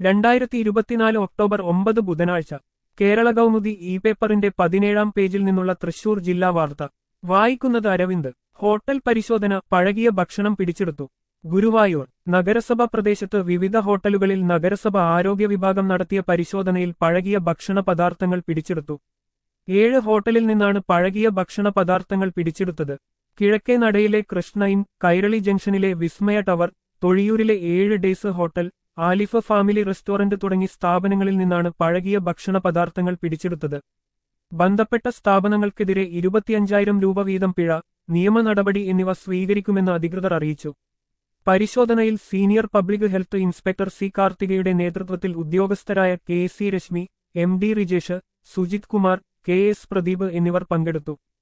രണ്ടായിരത്തി ഇരുപത്തിനാല് ഒക്ടോബർ ഒമ്പത് ബുധനാഴ്ച കേരള കൗമുദി ഇ പേപ്പറിന്റെ പതിനേഴാം പേജിൽ നിന്നുള്ള തൃശൂർ ജില്ലാ വാർത്ത വായിക്കുന്നത് അരവിന്ദ് ഹോട്ടൽ പരിശോധന പഴകിയ ഭക്ഷണം പിടിച്ചെടുത്തു ഗുരുവായൂർ നഗരസഭ പ്രദേശത്ത് വിവിധ ഹോട്ടലുകളിൽ നഗരസഭ ആരോഗ്യ വിഭാഗം നടത്തിയ പരിശോധനയിൽ പഴകിയ ഭക്ഷണ പദാർത്ഥങ്ങൾ പിടിച്ചെടുത്തു ഏഴ് ഹോട്ടലിൽ നിന്നാണ് പഴകിയ ഭക്ഷണ പദാർത്ഥങ്ങൾ പിടിച്ചെടുത്തത് കിഴക്കേ നടയിലെ കൃഷ്ണ ഇൻ കൈരളി ജംഗ്ഷനിലെ വിസ്മയ ടവർ തൊഴിയൂരിലെ ഏഴ് days hotel Alifa family restaurant തുടങ്ങി സ്ഥാപനങ്ങളിൽ നിന്നാണ് പഴകിയ ഭക്ഷണ പദാർത്ഥങ്ങൾ പിടിച്ചെടുത്തത് ബന്ധപ്പെട്ട സ്ഥാപനങ്ങൾക്കെതിരെ ഇരുപത്തിയഞ്ചായിരം രൂപ വീതം പിഴ നിയമ നടപടി എന്നിവ സ്വീകരിക്കുമെന്ന് അധികൃതർ അറിയിച്ചു പരിശോധനയിൽ senior public health inspector C കാർത്തികയുടെ നേതൃത്വത്തിൽ ഉദ്യോഗസ്ഥരായ K C Reshmi M D Rijesh Sujith Kumar K S Pradeep എന്നിവർ പങ്കെടുത്തു